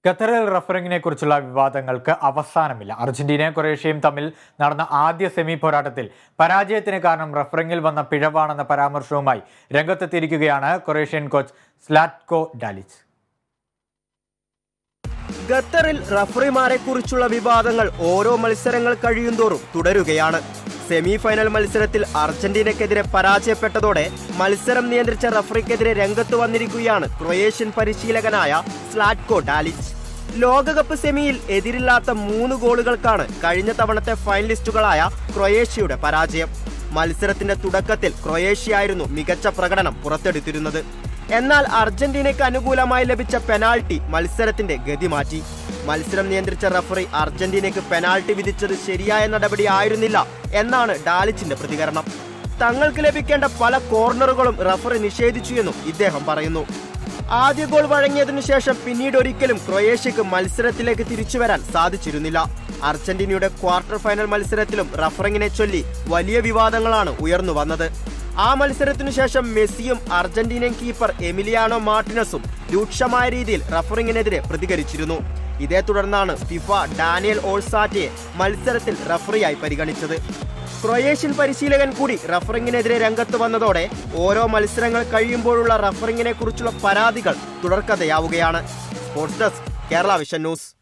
ഖത്തറിൽ റഫറിങ്ങിനെ കുറിച്ചുള്ള വിവാദങ്ങൾക്ക് അവസാനമില്ല അർജന്റീനയും ക്രൊയേഷ്യയും തമ്മിൽ നടന്ന ആദ്യ സെമി പോരാട്ടത്തിൽ പരാജയത്തിന് കാരണം റഫറിങ്ങിൽ വന്ന പിഴവാണെന്ന പരാമർശവുമായി രംഗത്തെത്തിയിരിക്കുകയാണ് ക്രൊയേഷ്യൻ കോച്ച് സ്ലാറ്റ്കോ ഡാലിച്ച് ഖത്തറിൽ റഫറിമാരെ കുറിച്ചുള്ള വിവാദങ്ങൾ ഓരോ മത്സരങ്ങൾ കഴിയുന്തോറും തുടരുകയാണ് സെമി ഫൈനൽ മത്സരത്തിൽ അർജന്റീനയ്ക്കെതിരെ പരാജയപ്പെട്ടതോടെ മത്സരം നിയന്ത്രിച്ച റഫറിക്കെതിരെ രംഗത്ത് വന്നിരിക്കുകയാണ് ക്രൊയേഷ്യൻ പരിശീലകനായ സ്ലാറ്റ്കോ ഡാലിച്ച് ലോകകപ്പ് സെമിയിൽ എതിരില്ലാത്ത മൂന്ന് ഗോളുകൾക്കാണ് കഴിഞ്ഞ തവണത്തെ ഫൈനലിസ്റ്റുകളായ ക്രൊയേഷ്യയുടെ പരാജയം മത്സരത്തിന്റെ തുടക്കത്തിൽ ക്രൊയേഷ്യയായിരുന്നു മികച്ച പ്രകടനം പുറത്തെടുത്തിരുന്നത് എന്നാൽ അർജന്റീനയ്ക്ക് അനുകൂലമായി ലഭിച്ച പെനാൾട്ടി മത്സരത്തിന്റെ ഗതി മാറ്റി മത്സരം നിയന്ത്രിച്ച റഫറി അർജന്റീനയ്ക്ക് പെനാൾട്ടി വിധിച്ചത് ശരിയായ നടപടി ആയിരുന്നില്ല എന്നാണ് ഡാലിച്ചിന്റെ പ്രതികരണം തങ്ങൾക്ക് ലഭിക്കേണ്ട പല കോർണറുകളും റഫറി നിഷേധിച്ചു എന്നും ഇദ്ദേഹം പറയുന്നു ആദ്യ ഗോൾ വഴങ്ങിയതിനു ശേഷം പിന്നീട് ഒരിക്കലും ക്രൊയേഷ്യക്ക് മത്സരത്തിലേക്ക് തിരിച്ചു വരാൻ സാധിച്ചിരുന്നില്ല അർജന്റീനയുടെ ക്വാർട്ടർ ഫൈനൽ മത്സരത്തിലും റഫറിങ്ങിനെ ചൊല്ലി വലിയ വിവാദങ്ങളാണ് ഉയർന്നു വന്നത് ആ മത്സരത്തിനു ശേഷം മെസ്സിയും അർജന്റീനിയൻ കീപ്പർ എമിലിയാനോ മാർട്ടിനസും രൂക്ഷമായ രീതിയിൽ റഫറിങ്ങിനെതിരെ പ്രതികരിച്ചിരുന്നു ഇതേ തുടർന്നാണ് ഫിഫ ഡാനിയൽ ഓൾസാറ്റയെ മത്സരത്തിൽ റഫറിയായി പരിഗണിച്ചത് ക്രൊയേഷ്യൻ പരിശീലകൻ കൂടി റഫറിങ്ങിനെതിരെ രംഗത്ത് വന്നതോടെ ഓരോ മത്സരങ്ങൾ കഴിയുമ്പോഴുള്ള റഫറിങ്ങിനെ കുറിച്ചുള്ള പരാതികൾ തുടർക്കഥയാവുകയാണ് sports desk Kerala vision news